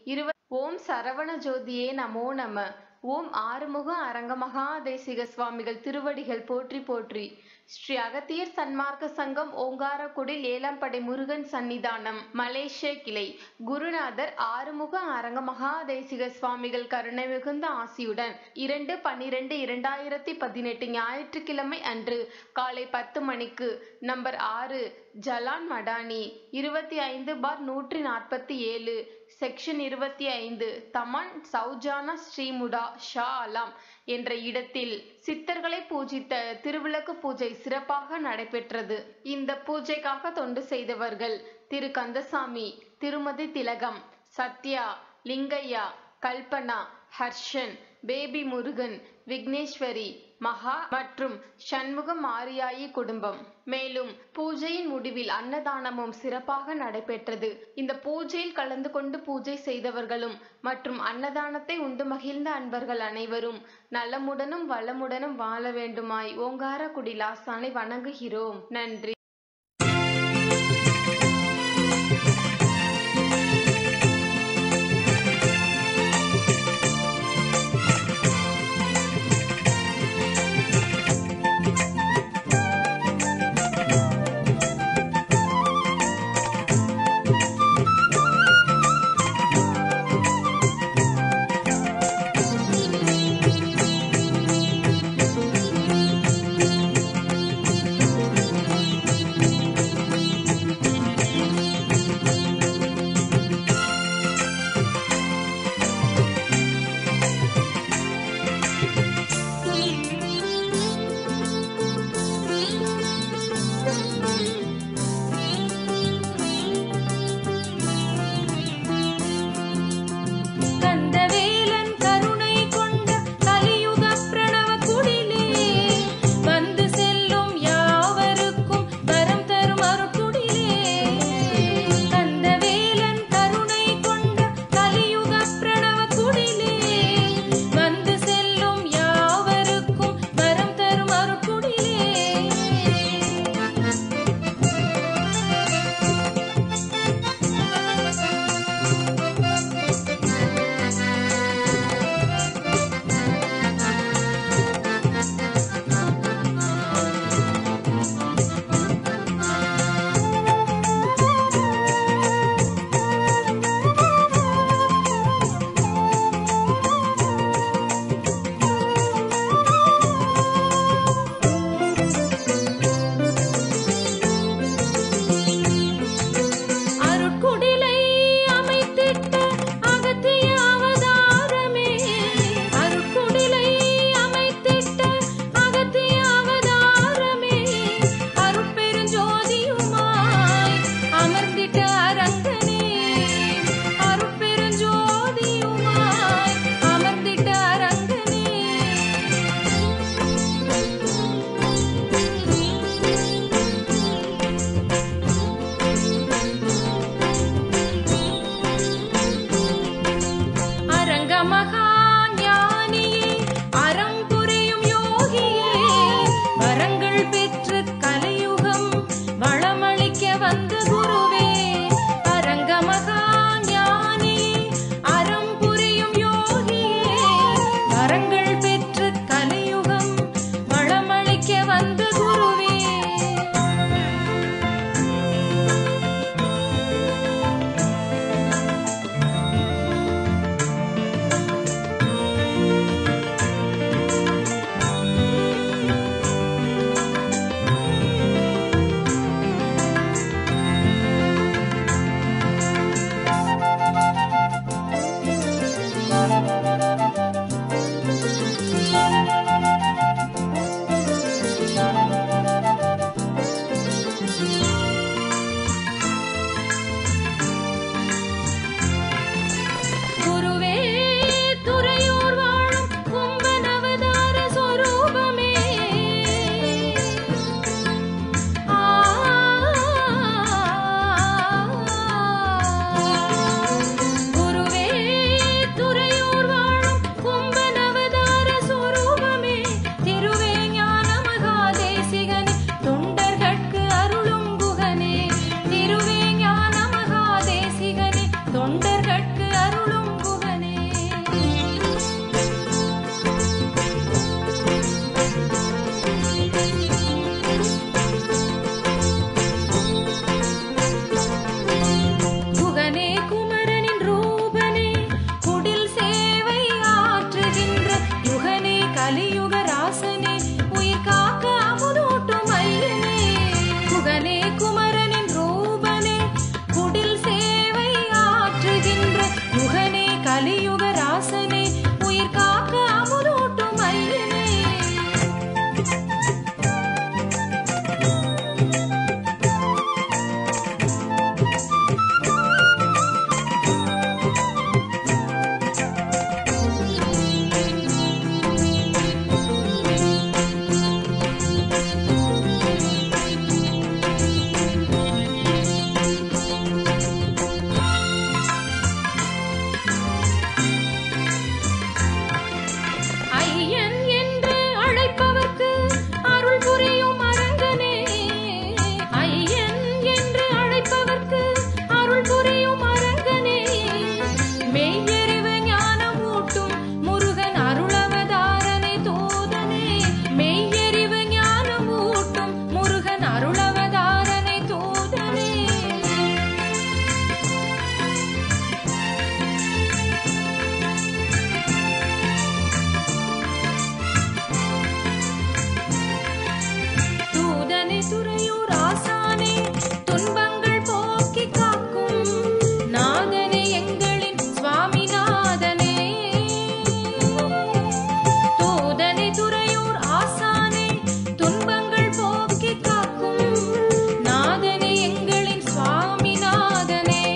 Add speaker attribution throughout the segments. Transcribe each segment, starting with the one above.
Speaker 1: இருவ ஓம் சரவண ஜோதியே நமோ நம ஓம் ஆறுமுக அரங்கமகா தேசிக சுவாமிகள் திருவடிகள் போற்றி போற்றி ஸ்ரீ அகத்தியர் சன்மார்க்க சங்கம் ஓங்காரக்குடில் ஏழாம் படை முருகன் சன்னிதானம் மலேசிய கிளை குருநாதர் ஆறுமுக அரங்க மகாதேசிக சுவாமிகள் கருணை மிகுந்த ஆசியுடன் இரண்டு பன்னிரண்டு இரண்டாயிரத்தி பதினெட்டு ஞாயிற்றுக்கிழமை அன்று காலை பத்து மணிக்கு நம்பர் ஆறு ஜலான் மடானி இருபத்தி ஐந்து பார் நூற்றி நாற்பத்தி ஏழு செக்ஷன் இருபத்தி ஐந்து தமன் சௌஜானா ஸ்ரீமுடா ஷா அலாம் என்ற இடத்தில் சித்தர்களை பூஜித்த திருவிளக்கு பூஜை சிறப்பாக நடைபெற்றது இந்த பூஜைக்காக தொண்டு செய்தவர்கள் திரு கந்தசாமி திருமதி திலகம் சத்யா லிங்கையா கல்பனா ஹர்ஷன் பேபி முருகன் விக்னேஸ்வரி மகா மற்றும் சண்முக மாரியாயி குடும்பம் மேலும் பூஜையின் முடிவில் அன்னதானமும் சிறப்பாக நடைபெற்றது இந்த பூஜையில் கலந்து கொண்டு பூஜை செய்தவர்களும் மற்றும் அன்னதானத்தை உண்டு மகிழ்ந்த அன்பர்கள் அனைவரும் நலமுடனும் வளமுடனும் வாழ வேண்டுமாய் ஓங்காரக்குடி லாசானை வணங்குகிறோம் நன்றி
Speaker 2: கந்தவேலன் கருணை கொண்ட கலியுக பிரணவ குடிலே வந்து செல்லும் யாவருக்கும் வரம் தரும் அருட்குடிலே கந்தவேலன் கருணை கொண்ட கலியுக பிரணவ குடிலே வந்து செல்லும் யாவருக்கும் வரம் தரும் அருட்குடிலே அருட்குடிலை அமைத்திட்ட அகத்திய அவதாரமே அருட்குடிலை அமைத்திட்ட அகத்திய அவதாரமே அருட்பெருஞ்சோதியுமாய் அமர்ந்திட்ட அரங்கனே அருட்பெருஞ்சோதியுமாய் அமர்ந்திட்ட அரங்கனே அரங்க மகா ஞானியே அறம் புரியும் யோகியே வரங்கள் பெற்று கலியுகம் வளமளிக்க வந்த குருவே அரங்க மகா ஞானியே அறம் புரியும் யோகியே வரங்கள் பெற்று கலியுகம் வளமளிக்க வந்த குருவே யுகனே கலியுக ராசனே உயிர் காக்க அமுதூட்டும் ஐயனே ஐயன் என்று அழைப்பவர்க்கு அருள் புரியும் அரங்கனே ஐயன் என்று அழைப்பவர்க்கு அருள் புரியும் அரங்கனே மெய்யறிவு ஞானம் ஊட்டும் முருகன் அருளவதாரனே தூதனே மெய்யறிவு ஞானம் ஊட்டும் முருகன் அருளவதாரனே தூதனே தூதனை துறையூர் ஆசானே துன்பங்கள் போக்கி காக்கும் நாதனே எங்களின் சுவாமிநாதனே தூதனை துறையூர் ஆசானே துன்பங்கள் போக்கி காக்கும் நாதனே எங்களின் சுவாமிநாதனே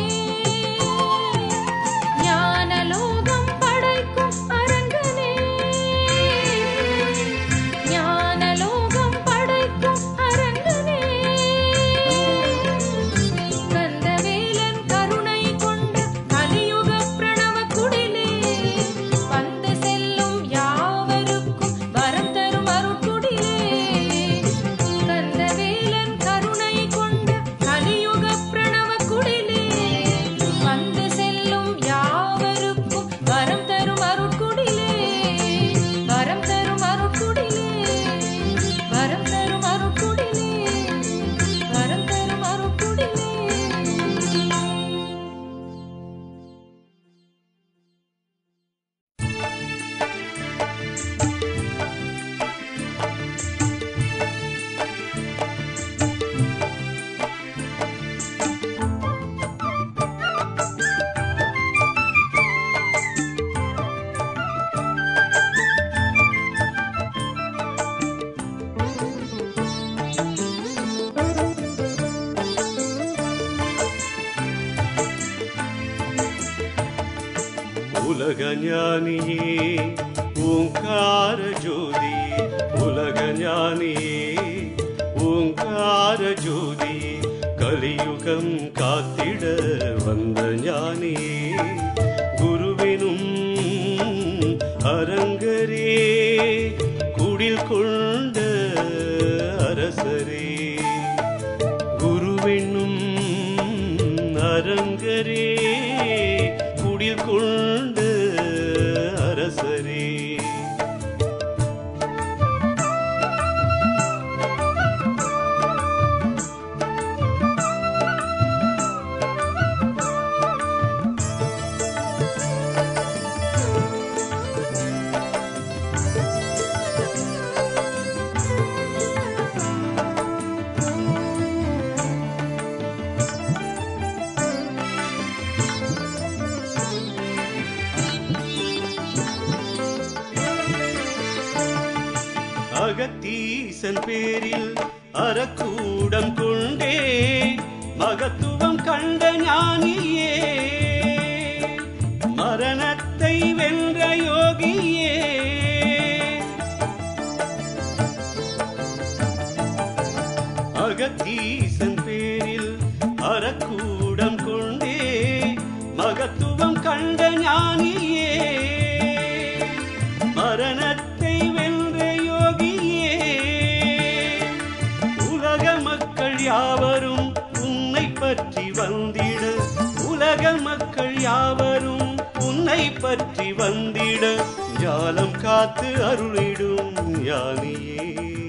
Speaker 2: ஞானலோகம் படைக்கும் அரங்கனே ஞானலோகம் படைக்கும் அரங்கனே கந்தவேலன் கருணை கொண்ட கலியுக பிரணவ குடிலே வந்து செல்லும் யாவருக்கும் வரம் தரும் அருட்குடிலே கந்தவேலன் கருணை கொண்ட கலியுக பிரணவ குடிலே வந்து செல்லும் யாவருக்கும் வரம் தரும் அருட்குடிலே வரம் தரும் அருட்குடிலே வரம் தரும் அருட்குடிலே வரம் தரும் அருட்குடிலே
Speaker 3: உலக ஞானியே ஓங்கார ஜோதி உலக ஞானியே ஓங்கார ஜோதி கலியுகம் காத்திட வந்த ஞானியே குருவினும் அரங்கரே குடில் கொண்ட அரசரே குருவென்னும் அரங்கரே குடில் கொண்ட அரசரே அகத்தீசன் பேரில் அறக்கூடம் கொண்டே மகத்துவம் கண்ட ஞானியே மரணத்தை வென்ற யோகியே அகத்தீசன் பேரில் அறக்கூடம் கொண்டே மகத்துவம் கண்ட ஞானியே மரணத்தை வென்ற யோகியே உலக மக்கள் யாவரும் உன்னை பற்றி வந்திட உலக மக்கள் யாவரும் உன்னை பற்றி வந்திட ஞானம் காத்து அருளிடும் ஞானியே